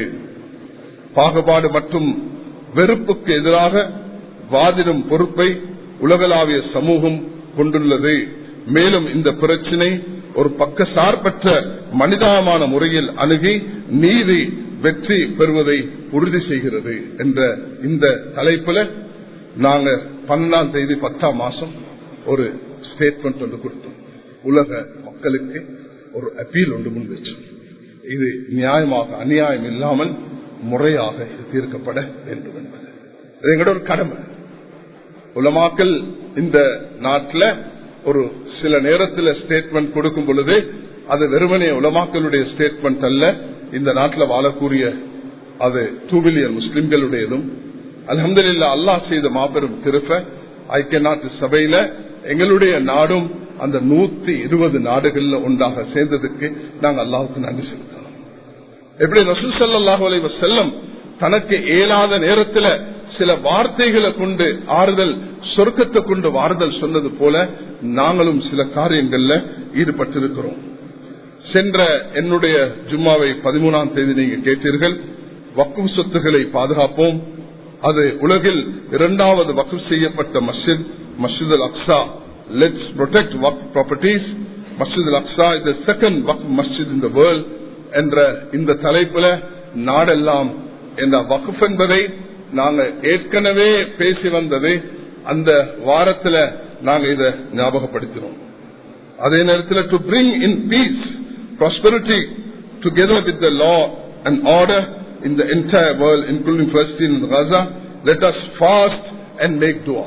பாகுபாடு மற்றும் வெறுப்புக்கு எதிராக வாதிடும் பொறுப்பை உலகளாவிய சமூகம் கொண்டுள்ளது மேலும் இந்த பிரச்சினை ஒரு பக்க சார்பற்ற மனிதாமான முறையில் அணுகி நீதி வெற்றி பெறுவதை உறுதி செய்கிறது என்ற இந்த தலைப்புல நாங்க பன்னெண்டாம் தேதி பத்தாம் மாசம் ஒரு ஸ்டேட்மெண்ட் ஒன்று கொடுத்தோம் உலக மக்களுக்கு ஒரு அப்பீல் ஒன்று முன் வச்சோம் இது நியாயமாக அநியாயம் இல்லாமல் முறையாக தீர்க்கப்பட வேண்டும் என்பது இது எங்களோட ஒரு கடமை உலமாக்கல் இந்த நாட்டில் ஒரு சில நேரத்தில் ஸ்டேட்மெண்ட் கொடுக்கும் பொழுது அது வெறுமனே உலமாக்களுடைய ஸ்டேட்மெண்ட் அல்ல இந்த நாட்டில் வாழக்கூடிய அது டூ பில்லியன் முஸ்லிம்களுடையதும் அலமதுல்லா அல்லாஹ் செய்த மாபெரும் திருப்ப ஐக்கிய நாட்டு சபையில எங்களுடைய நாடும் அந்த நூத்தி இருபது நாடுகள்ல ஒன்றாக சேர்ந்ததுக்கு நாங்கள் அல்லாவுக்கு நன்றி செலுத்தணும் எப்படி ரசூல் சல்லாஹூ அலைவ செல்லம் தனக்கு இயலாத நேரத்தில் சில வார்த்தைகளை கொண்டு ஆறுதல் சொர்க்கத்தை கொண்டு வாறுதல் சொன்னது போல நாங்களும் சில காரியங்கள்ல ஈடுபட்டிருக்கிறோம் சென்ற என்னுடைய ஜும்மாவை பதிமூணாம் தேதி நீங்க கேட்டீர்கள் வக்கும் சொத்துக்களை பாதுகாப்போம் அது உலகில் இரண்டாவது வக்கு செய்யப்பட்ட மஸ்ஜித் Masjid al Aqsa let's protect வக் properties Masjid al Aqsa is second வக் மஸ்ஜித் இன் த வேர்ல்ட் என்ற இந்த தலைப்புல நாடெல்லாம் என்ற வகுப் என்பதை நாங்க ஏற்கனவே பேசி வந்தது அந்த வாரத்துல நாங்க இதை ஞாபகப்படுத்தினோம் அதே நேரத்தில் to bring in peace prosperity together with the law and order in the entire world, including Palestine and Gaza, let us fast and make dua.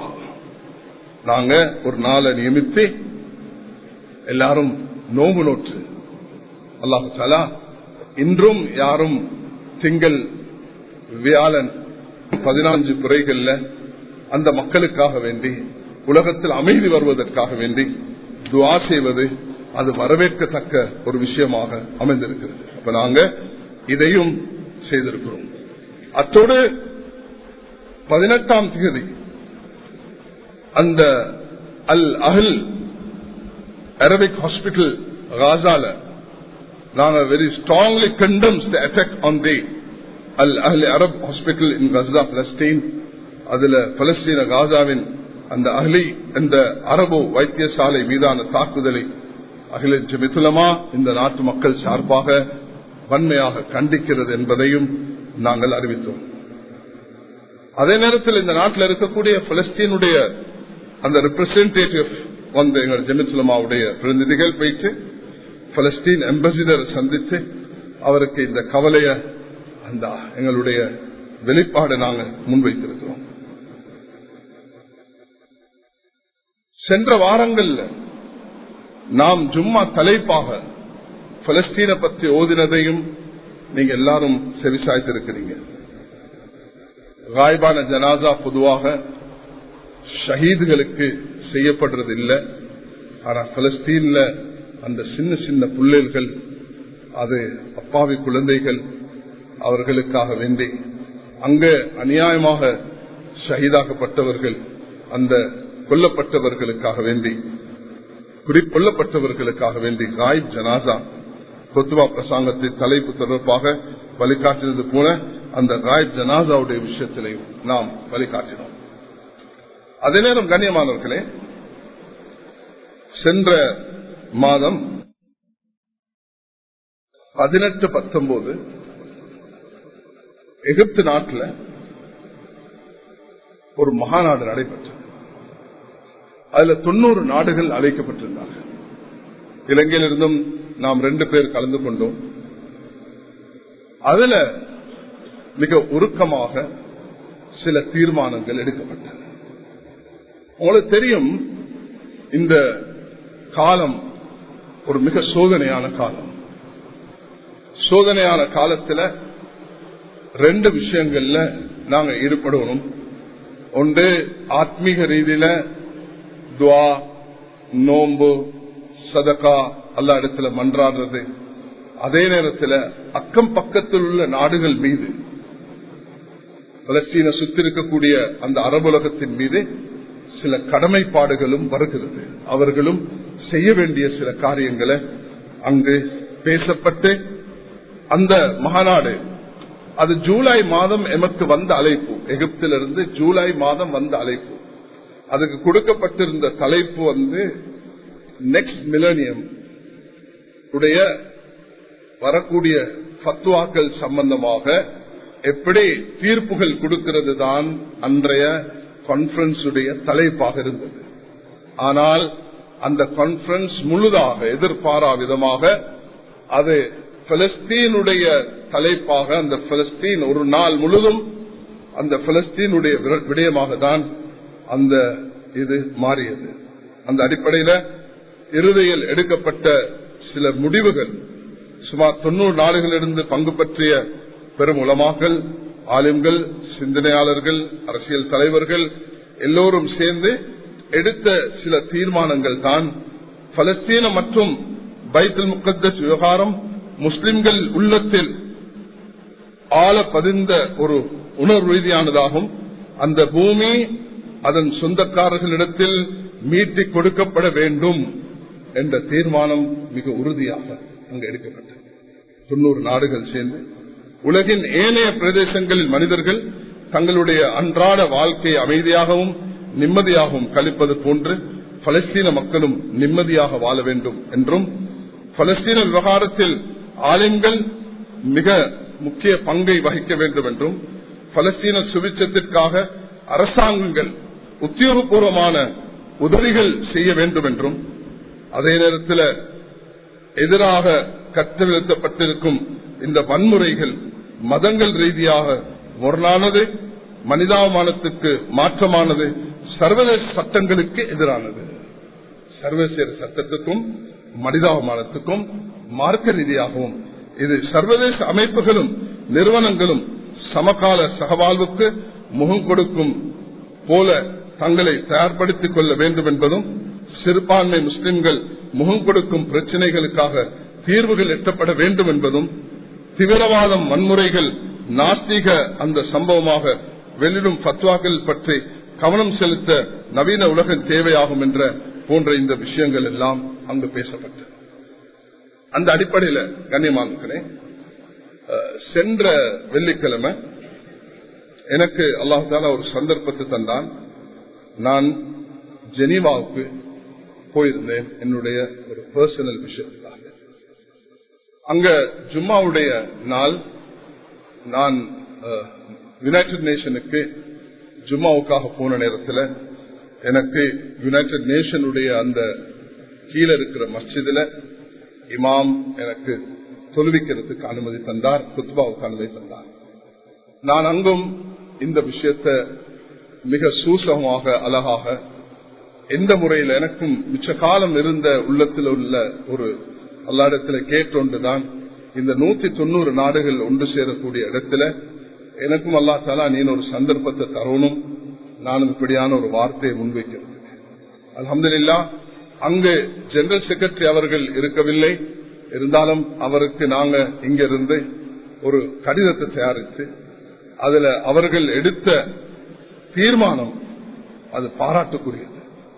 நாங்க ஒரு நாளை நியமித்து எல்லாரும் நோம்பு நோற்று அல்லாஹு தாலா இன்றும் யாரும் திங்கள் வியாழன் பதினான்கு குறைகள்ல அந்த மக்களுக்காக வேண்டி உலகத்தில் அமைதி வருவதற்காக வேண்டி துவா செய்வது அது வரவேற்கத்தக்க ஒரு விஷயமாக அமைந்திருக்கிறது அப்ப நாங்க இதையும் செய்திருக்கிறோம் அத்தோடு பதினெட்டாம் தேதி அந்த அல் அஹில் அரபிக் ஹாஸ்பிட்டல் காசால நாங்க very strongly condemns the attack on the al Ahli Arab hospital in Gaza Palestine அதுல பலஸ்தீன காசாவின் அந்த அஹ்லி என்ற அரபு வைத்தியசாலை மீதான தாக்குதலை அகில ஜமித்துலமா இந்த நாட்டு மக்கள் சார்பாக வன்மையாக கண்டிக்கிறது என்பதையும் நாங்கள் அறிவித்தோம் அதே நேரத்தில் இந்த நாட்டில் இருக்கக்கூடிய பலஸ்தீனுடைய அந்த ரெப்ரசன்டேட்டிவ் வந்து எங்கள் ஜெமிசுலமாவுடைய பிரதிநிதிகள் போயிட்டு பலஸ்தீன் எம்பசிடர் சந்தித்து அவருக்கு இந்த கவலைய அந்த எங்களுடைய வெளிப்பாடு நாங்கள் முன்வைத்திருக்கிறோம் சென்ற வாரங்கள்ல நாம் ஜும்மா தலைப்பாக பலஸ்தீனை பற்றி ஓதினதையும் நீங்க எல்லாரும் செவிசாய்த்திருக்கிறீங்க ராய்பான ஜனாசா பொதுவாக ஷஹீதுகளுக்கு செய்யப்படுறது இல்லை ஆனா பலஸ்தீன்ல அந்த சின்ன சின்ன புள்ளல்கள் அது அப்பாவி குழந்தைகள் அவர்களுக்காக வேண்டி அங்க அநியாயமாக ஷஹீதாக்கப்பட்டவர்கள் அந்த கொல்லப்பட்டவர்களுக்காக வேண்டி குறிக்கொள்ளப்பட்டவர்களுக்காக வேண்டி ராய் ஜனாசா கொத்துவா பிரசாங்கத்தின் தலைப்பு தொடர்பாக வழிகாட்டினது போல அந்த ராய் ஜனாசாவுடைய விஷயத்திலையும் நாம் வழிகாட்டினோம் அதே நேரம் கண்ணியமானவர்களே சென்ற மாதம் பதினெட்டு பத்தொன்பது எகிப்து நாட்டில் ஒரு மகாநாடு நடைபெற்றது அதுல தொண்ணூறு நாடுகள் அழைக்கப்பட்டிருந்தார்கள் இலங்கையிலிருந்தும் நாம் ரெண்டு பேர் கலந்து கொண்டோம் அதுல மிக உருக்கமாக சில தீர்மானங்கள் எடுக்கப்பட்டன உங்களுக்கு தெரியும் இந்த காலம் ஒரு மிக சோதனையான காலம் சோதனையான காலத்துல ரெண்டு விஷயங்கள்ல நாங்க ஈடுபடணும் ஒன்று ஆத்மீக ரீதியில துவா நோம்பு சதக்கா அல்ல இடத்துல மன்றாடுறது அதே நேரத்தில் அக்கம் பக்கத்தில் உள்ள நாடுகள் மீது பலஸ்தீன சுத்தி இருக்கக்கூடிய அந்த அரபுலகத்தின் மீது சில கடமைப்பாடுகளும் வருகிறது அவர்களும் செய்ய வேண்டிய சில காரியங்களை அங்கு பேசப்பட்டு அந்த மகாநாடு அது ஜூலை மாதம் எமக்கு வந்த அழைப்பு எகிப்திலிருந்து ஜூலை மாதம் வந்த அழைப்பு அதுக்கு கொடுக்கப்பட்டிருந்த தலைப்பு வந்து நெக்ஸ்ட் மிலனியம் உடைய வரக்கூடிய பத்துவாக்கள் சம்பந்தமாக எப்படி தீர்ப்புகள் கொடுக்கிறது தான் அன்றைய கான்பரன்ஸ் உடைய தலைப்பாக இருந்தது ஆனால் அந்த கான்பரன்ஸ் முழுதாக எதிர்பாரா விதமாக அது பலஸ்தீனுடைய தலைப்பாக அந்த பலஸ்தீன் ஒரு நாள் முழுதும் அந்த பலஸ்தீனுடைய விடயமாக தான் அந்த இது மாறியது அந்த அடிப்படையில இறுதியில் எடுக்கப்பட்ட சில முடிவுகள் சுமார் தொண்ணூறு நாடுகளிலிருந்து பங்கு பற்றிய பெரும் உலமாக்கள் ஆலிம்கள் சிந்தனையாளர்கள் அரசியல் தலைவர்கள் எல்லோரும் சேர்ந்து எடுத்த சில தீர்மானங்கள் தான் பலஸ்தீன மற்றும் பைத்தல் முக்கத்தஸ் விவகாரம் முஸ்லிம்கள் உள்ளத்தில் ஆழ பதிந்த ஒரு உணர்வு ரீதியானதாகும் அந்த பூமி அதன் சொந்தக்காரர்களிடத்தில் மீட்டி கொடுக்கப்பட வேண்டும் என்ற தீர்மானம் மிக உறுதியாக அங்கு எடுக்கப்பட்டது தொண்ணூறு நாடுகள் சேர்ந்து உலகின் ஏனைய பிரதேசங்களில் மனிதர்கள் தங்களுடைய அன்றாட வாழ்க்கையை அமைதியாகவும் நிம்மதியாகவும் கழிப்பது போன்று பலஸ்தீன மக்களும் நிம்மதியாக வாழ வேண்டும் என்றும் பலஸ்தீன விவகாரத்தில் ஆலயங்கள் மிக முக்கிய பங்கை வகிக்க வேண்டும் என்றும் பலஸ்தீன சுவிச்சத்திற்காக அரசாங்கங்கள் உத்தியோகபூர்வமான உதவிகள் செய்ய வேண்டும் என்றும் அதே நேரத்தில் எதிராக கட்டவிழ்த்தப்பட்டிருக்கும் இந்த வன்முறைகள் மதங்கள் ரீதியாக முரணானது மனிதாபமானத்துக்கு மாற்றமானது சர்வதேச சட்டங்களுக்கு எதிரானது சர்வதேச சட்டத்துக்கும் மனிதாபமானத்துக்கும் மார்க்க ரீதியாகவும் இது சர்வதேச அமைப்புகளும் நிறுவனங்களும் சமகால சகவாழ்வுக்கு முகம் கொடுக்கும் போல தங்களை தயார்படுத்திக் கொள்ள வேண்டும் என்பதும் சிறுபான்மை முஸ்லிம்கள் முகம் கொடுக்கும் பிரச்சனைகளுக்காக தீர்வுகள் எட்டப்பட வேண்டும் என்பதும் தீவிரவாதம் வன்முறைகள் நாஸ்திக அந்த சம்பவமாக வெளியிடும் பத்வாக்கள் பற்றி கவனம் செலுத்த நவீன உலகம் தேவையாகும் என்ற போன்ற இந்த விஷயங்கள் எல்லாம் அங்கு பேசப்பட்டது அந்த அடிப்படையில் கண்ணியமானே சென்ற வெள்ளிக்கிழமை எனக்கு அல்லாஹால ஒரு சந்தர்ப்பத்தை தந்தான் நான் ஜெனீவாவுக்கு போயிருந்தேன் என்னுடைய ஒரு பர்சனல் விஷயத்துக்காக அங்க ஜும்மாவுடைய நாள் நான் யுனைடெட் நேஷனுக்கு ஜும்மாவுக்காக போன நேரத்தில் எனக்கு யுனைடெட் நேஷனுடைய அந்த கீழே இருக்கிற மஸ்ஜிதுல இமாம் எனக்கு தொழுவிக்கிறதுக்கு அனுமதி தந்தார் குத்பாவுக்கு அனுமதி தந்தார் நான் அங்கும் இந்த விஷயத்தை மிக சூசகமாக அழகாக எந்த முறையில் எனக்கும் மிச்ச காலம் இருந்த உள்ளத்தில் உள்ள ஒரு அல்லாடத்துல கேட்டொன்றுதான் இந்த நூத்தி தொண்ணூறு நாடுகள் ஒன்று சேரக்கூடிய இடத்துல எனக்கும் அல்லா தாலா நீ ஒரு சந்தர்ப்பத்தை தரணும் நானும் இப்படியான ஒரு வார்த்தையை முன்வைக்கிறது அலமதுல்லா அங்கு ஜெனரல் செக்ரட்டரி அவர்கள் இருக்கவில்லை இருந்தாலும் அவருக்கு நாங்க இங்கிருந்து ஒரு கடிதத்தை தயாரித்து அதுல அவர்கள் எடுத்த தீர்மானம் அது பாராட்டுக்குரியது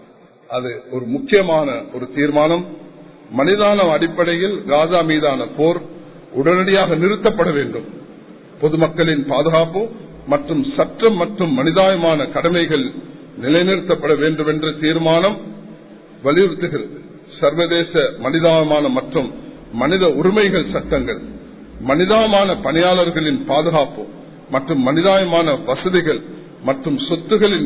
அது ஒரு முக்கியமான ஒரு தீர்மானம் மனிதான அடிப்படையில் காசா மீதான போர் உடனடியாக நிறுத்தப்பட வேண்டும் பொதுமக்களின் பாதுகாப்பு மற்றும் சட்டம் மற்றும் மனிதாயமான கடமைகள் நிலைநிறுத்தப்பட வேண்டும் என்ற தீர்மானம் வலியுறுத்துகிறது சர்வதேச மனிதாயமான மற்றும் மனித உரிமைகள் சட்டங்கள் மனிதாயமான பணியாளர்களின் பாதுகாப்பு மற்றும் மனிதாயமான வசதிகள் மற்றும் சொத்துகளின்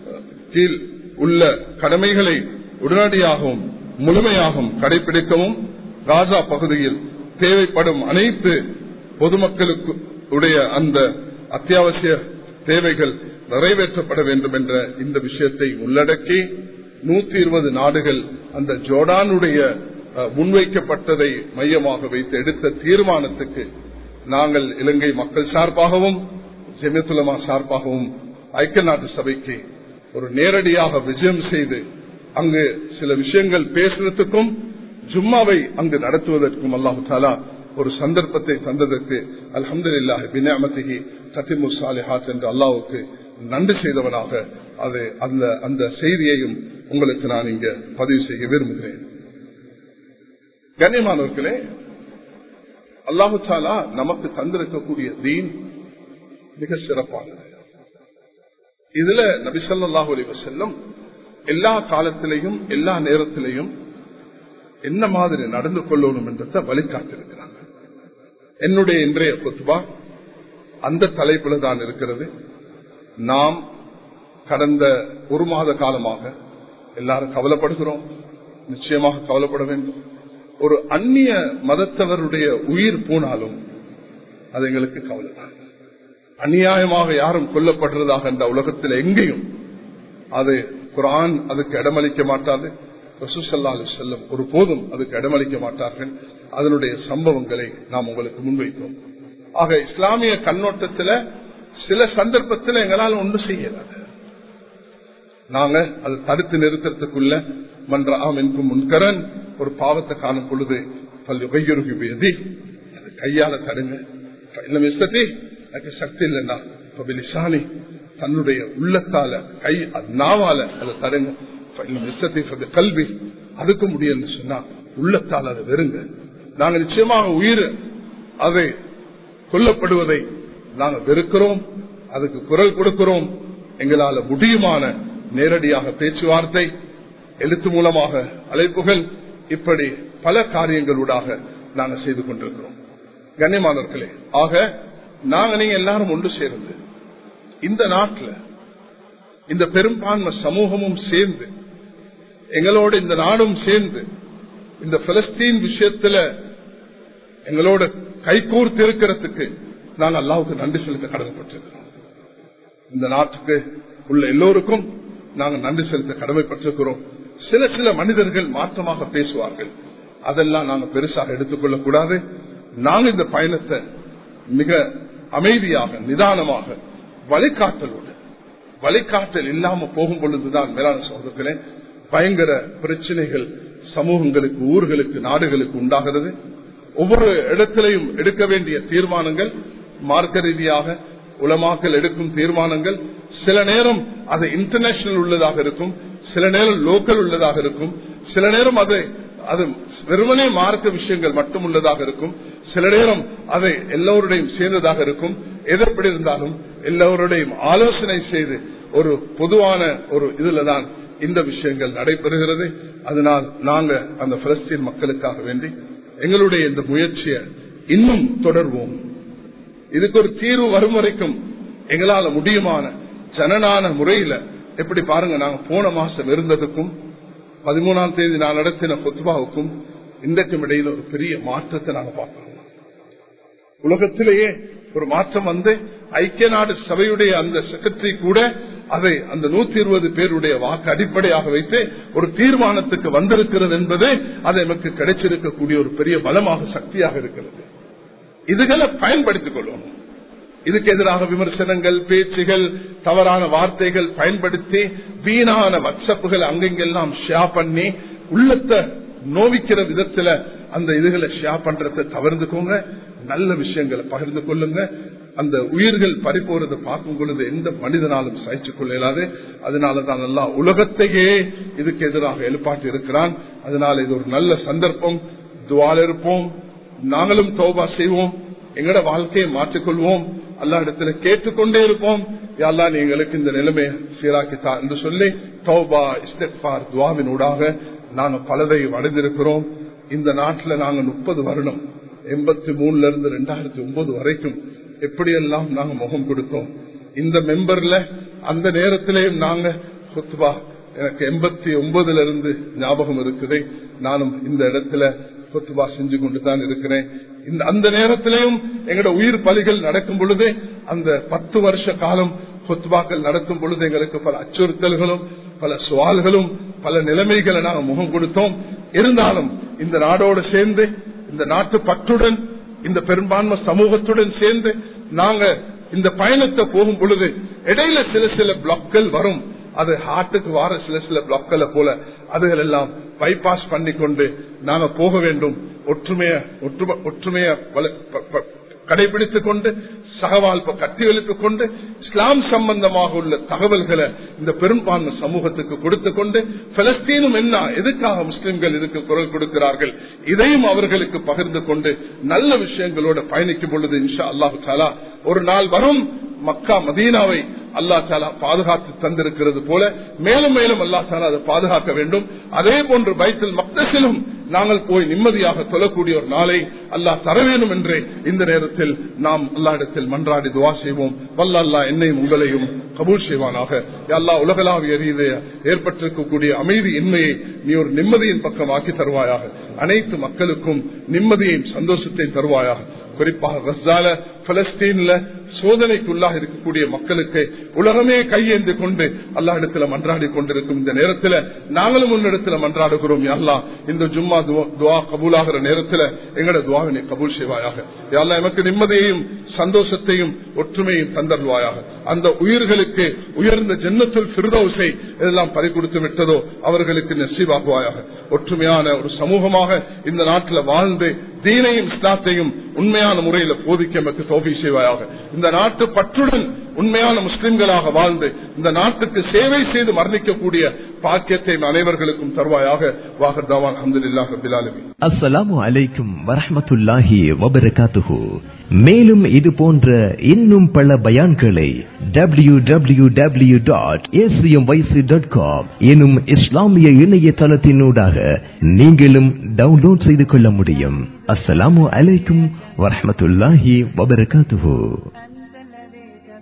கீழ் உள்ள கடமைகளை உடனடியாகவும் முழுமையாகவும் கடைபிடிக்கவும் காசா பகுதியில் தேவைப்படும் அனைத்து பொதுமக்களுக்கு உடைய அந்த அத்தியாவசிய தேவைகள் நிறைவேற்றப்பட வேண்டும் என்ற இந்த விஷயத்தை உள்ளடக்கி நூத்தி இருபது நாடுகள் அந்த ஜோர்டானுடைய முன்வைக்கப்பட்டதை மையமாக வைத்து எடுத்த தீர்மானத்துக்கு நாங்கள் இலங்கை மக்கள் சார்பாகவும் ஜெமித்துலமா சார்பாகவும் ஐக்கிய நாட்டு சபைக்கு ஒரு நேரடியாக விஜயம் செய்து அங்கு சில விஷயங்கள் பேசுறதுக்கும் ஜும்மாவை அங்கு நடத்துவதற்கும் அல்லாஹு தாலா ஒரு சந்தர்ப்பத்தை தந்ததற்கு அலமது இல்லாஹ் பினாமத்திகி சத்திமு சாலிஹாத் என்று அல்லாவுக்கு நன்றி செய்தவனாக அது அந்த அந்த செய்தியையும் உங்களுக்கு நான் இங்க பதிவு செய்ய விரும்புகிறேன் கண்ணியமானவர்களே அல்லாஹு தாலா நமக்கு தந்திருக்கக்கூடிய தீன் மிக சிறப்பானது இதுல நபிசல்லாஹு அலி வசல்லம் எல்லா காலத்திலையும் எல்லா நேரத்திலையும் என்ன மாதிரி நடந்து கொள்ளணும் என்றதை வழிகாட்டிருக்கிறாங்க என்னுடைய இன்றைய கொத்துபா அந்த தலைப்புல தான் இருக்கிறது நாம் கடந்த ஒரு மாத காலமாக எல்லாரும் கவலைப்படுகிறோம் நிச்சயமாக கவலைப்பட வேண்டும் ஒரு அந்நிய மதத்தவருடைய உயிர் போனாலும் அது எங்களுக்கு கவலை தான் அநியாயமாக யாரும் கொல்லப்படுறதாக இந்த உலகத்தில் எங்கேயும் அது குரான் அதுக்கு இடமளிக்க மாட்டாது ரசூசல்லா அலி செல்லம் ஒரு போதும் அதுக்கு இடமளிக்க மாட்டார்கள் அதனுடைய சம்பவங்களை நாம் உங்களுக்கு முன்வைத்தோம் ஆக இஸ்லாமிய கண்ணோட்டத்தில் சில சந்தர்ப்பத்தில் எங்களால் ஒன்றும் செய்யலாது நாங்க அதை தடுத்து நிறுத்தத்துக்குள்ள மன்ற ஆமின்கும் முன்கரன் ஒரு பாவத்தை காணும் பொழுது பல் யுகையுருகி வேதி அது கையால தடுங்க இஷ்டத்தை எனக்கு சக்தி இல்லைன்னா இப்ப வெளிசாணி தன்னுடைய உள்ளத்தால கை நாவால அதை தடுங்க கல்வி அதுக்கு முடியும்னு சொன்னா உள்ளத்தால் அதை வெறுங்க நாங்க நிச்சயமாக உயிர் அதை கொல்லப்படுவதை நாங்க வெறுக்கிறோம் அதுக்கு குரல் கொடுக்கிறோம் எங்களால முடியுமான நேரடியாக பேச்சுவார்த்தை எழுத்து மூலமாக அழைப்புகள் இப்படி பல காரியங்களூடாக நாங்க செய்து கொண்டிருக்கிறோம் கண்ணியமானவர்களே ஆக நாங்க நீங்க எல்லாரும் ஒன்று சேர்ந்து இந்த நாட்டில் இந்த பெரும்பான்மை சமூகமும் சேர்ந்து எங்களோட இந்த நாடும் சேர்ந்து இந்த பலஸ்தீன் விஷயத்துல எங்களோட கைகூர்த்து இருக்கிறதுக்கு நாங்கள் அல்லாவுக்கு நன்றி செலுத்த கடமைப்பட்டிருக்கிறோம் இந்த நாட்டுக்கு உள்ள எல்லோருக்கும் நாங்கள் நன்றி செலுத்த கடமைப்பட்டிருக்கிறோம் சில சில மனிதர்கள் மாற்றமாக பேசுவார்கள் அதெல்லாம் நாங்கள் பெருசாக எடுத்துக்கொள்ளக் கூடாது நாங்கள் இந்த பயணத்தை மிக அமைதியாக நிதானமாக வழிகாட்டலோடு வழிகாட்டல் இல்லாம போகும் பொழுதுதான் மேலான சோதர்களே பயங்கர பிரச்சனைகள் சமூகங்களுக்கு ஊர்களுக்கு நாடுகளுக்கு உண்டாகிறது ஒவ்வொரு இடத்திலையும் எடுக்க வேண்டிய தீர்மானங்கள் மார்க்க ரீதியாக உலமாக்கல் எடுக்கும் தீர்மானங்கள் சில நேரம் அது இன்டர்நேஷனல் உள்ளதாக இருக்கும் சில நேரம் லோக்கல் உள்ளதாக இருக்கும் சில நேரம் அது அது வெறுமனே மார்க்க விஷயங்கள் மட்டும் உள்ளதாக இருக்கும் சில நேரம் அதை எல்லோருடையும் சேர்ந்ததாக இருக்கும் எது எப்படி இருந்தாலும் எல்லோருடையும் ஆலோசனை செய்து ஒரு பொதுவான ஒரு இதுல தான் இந்த விஷயங்கள் நடைபெறுகிறது அதனால் நாங்க அந்த பலஸ்தீன் மக்களுக்காக வேண்டி எங்களுடைய இந்த முயற்சியை இன்னும் தொடர்வோம் இதுக்கு ஒரு தீர்வு வரும் வரைக்கும் எங்களால முடியுமான ஜனநான முறையில எப்படி பாருங்க நாங்க போன மாசம் இருந்ததுக்கும் பதிமூணாம் தேதி நான் நடத்தின கொத்பாவுக்கும் இன்றைக்கும் இடையில ஒரு பெரிய மாற்றத்தை நாங்க பார்க்கிறோம் உலகத்திலேயே ஒரு மாற்றம் வந்து ஐக்கிய நாடு சபையுடைய அந்த செக்ரட்டரி கூட அதை அந்த நூத்தி இருபது பேருடைய வாக்கு அடிப்படையாக வைத்து ஒரு தீர்மானத்துக்கு வந்திருக்கிறது என்பது அது நமக்கு கிடைச்சிருக்கக்கூடிய ஒரு பெரிய பலமாக சக்தியாக இருக்கிறது இதுகளை பயன்படுத்திக் கொள்ளணும் இதுக்கு எதிராக விமர்சனங்கள் பேச்சுகள் தவறான வார்த்தைகள் பயன்படுத்தி வீணான வாட்ஸ்அப்புகள் அங்கெங்கெல்லாம் ஷேர் பண்ணி உள்ளத்தை நோவிக்கிற விதத்துல அந்த இதுகளை ஷேர் பண்றதை தவிர்த்துக்கோங்க நல்ல விஷயங்களை பகிர்ந்து கொள்ளுங்க அந்த உயிர்கள் பறிப்போறதை பார்க்கும் பொழுது எந்த மனிதனாலும் சகிச்சுக் கொள்ள இயலாது அதனாலதான் நல்லா உலகத்தையே இதுக்கு எதிராக எழுப்பாட்டி இருக்கிறான் அதனால இது ஒரு நல்ல சந்தர்ப்பம் துவால இருப்போம் நாங்களும் தௌபா செய்வோம் எங்கட வாழ்க்கையை மாற்றிக்கொள்வோம் அல்லா இடத்துல கேட்டுக்கொண்டே இருப்போம் யாழ்லா நீ எங்களுக்கு இந்த நிலைமையை சீராக்கித்தா என்று சொல்லி தௌபா இஸ்தார் துவாவின் ஊடாக நாங்க பலதை அடைந்திருக்கிறோம் இந்த நாட்டுல நாங்க முப்பது வருடம் எண்பத்தி மூணுல இருந்து ரெண்டாயிரத்தி ஒன்பது வரைக்கும் எப்படியெல்லாம் நாங்க முகம் கொடுத்தோம் இந்த மெம்பர்ல அந்த நேரத்திலேயும் நாங்க சொத்துவா எனக்கு எண்பத்தி ஒன்பதுல இருந்து ஞாபகம் இருக்குது நானும் இந்த இடத்துல சொத்துவா செஞ்சு கொண்டு தான் இருக்கிறேன் இந்த அந்த நேரத்திலையும் எங்களோட உயிர் பலிகள் நடக்கும் பொழுது அந்த பத்து வருஷ காலம் சொத்துவாக்கள் நடக்கும் பொழுது எங்களுக்கு பல அச்சுறுத்தல்களும் பல சுவால்களும் பல நிலைமைகளை நாங்கள் முகம் கொடுத்தோம் இருந்தாலும் இந்த நாடோடு சேர்ந்து இந்த நாட்டு பற்றுடன் இந்த பெரும்பான்மை சமூகத்துடன் சேர்ந்து நாங்க இந்த பயணத்தை போகும் பொழுது இடையில சில சில பிளாக்கள் வரும் அது ஹார்ட்டுக்கு வார சில சில பிளாக்களை போல அதுகள் எல்லாம் பைபாஸ் பண்ணி கொண்டு நாங்க போக வேண்டும் ஒற்றுமைய ஒற்றுமைய கடைபிடித்துக் கொண்டு சகவாழ்ப்பை கட்டி எழுத்துக் கொண்டு இஸ்லாம் சம்பந்தமாக உள்ள தகவல்களை இந்த பெரும்பான்மை சமூகத்துக்கு கொடுத்து கொண்டு பலஸ்தீனும் என்ன எதுக்காக முஸ்லிம்கள் இதுக்கு குரல் கொடுக்கிறார்கள் இதையும் அவர்களுக்கு பகிர்ந்து கொண்டு நல்ல விஷயங்களோட பயணிக்கும் பொழுது இன்ஷா அல்லாஹு தாலா ஒரு நாள் வரும் மக்கா மதீனாவை அல்லா தாலா பாதுகாத்து தந்திருக்கிறது போல மேலும் மேலும் அல்லா தாலா அதை பாதுகாக்க வேண்டும் அதே போன்று பைத்தில் மக்தசிலும் நாங்கள் போய் நிம்மதியாக தொழக்கூடிய ஒரு நாளை அல்லாஹ் தர வேண்டும் என்று இந்த நேரத்தில் நாம் அல்லா இடத்தில் மன்றாடி துவா செய்வோம் வல்ல அல்லா என்னையும் உங்களையும் கபூல் செய்வானாக எல்லா உலகளாவிய ரீதிய ஏற்பட்டிருக்கக்கூடிய அமைதி இன்மையை நீ ஒரு நிம்மதியின் பக்கம் ஆக்கி தருவாயாக அனைத்து மக்களுக்கும் நிம்மதியையும் சந்தோஷத்தையும் தருவாயாக குறிப்பாக கசால பலஸ்தீன்ல சோதனைக்குள்ளாக இருக்கக்கூடிய மக்களுக்கு உலகமே கையேந்து கொண்டு அல்லா இடத்துல மன்றாடி கொண்டிருக்கும் இந்த நேரத்தில் நாங்களும் உன்னிடத்துல மன்றாடுகிறோம் அல்லா இந்த ஜும்மா துவா கபூலாகிற நேரத்தில் எங்கட துவாவினை கபூல் செய்வாயாக யாழ்லா எமக்கு நிம்மதியையும் சந்தோஷத்தையும் ஒற்றுமையும் தந்தருவாயாக அந்த உயிர்களுக்கு உயர்ந்த ஜென்னத்துல் பிரிதவுசை எல்லாம் பறி கொடுத்து விட்டதோ அவர்களுக்கு நெசீவாகுவாயாக ஒற்றுமையான ஒரு சமூகமாக இந்த நாட்டில் வாழ்ந்து தீனையும் இஸ்லாத்தையும் உண்மையான முறையில் போதிக்க எமக்கு தோல்வி செய்வாயாக இந்த நாட்டு பற்றுடன் உண்மையான முஸ்லிம்களாக வாழ்ந்து இந்த நாட்டுக்கு சேவை செய்து மரணிக்கக்கூடிய பாக்கியத்தை அனைவர்களுக்கும் தருவாயாக வாகர்தாவான் அஹமதுல்லாஹ் பிலாலுமி அஸ்ஸலாமு அலைக்கும் வரஹமத்துல்லாஹி வபரகாத்துஹு மேலும் இது போன்ற இன்னும் பல பயான்களை W W W dot dot com எனும் இஸ்லாமிய இணையதளத்தினூடாக நீங்களும் டவுன்லோட் செய்து கொள்ள முடியும் அஸ்ஸலாமு அலைக்கும் வரஹமத்துல்லாஹி வபரகாத்துஹு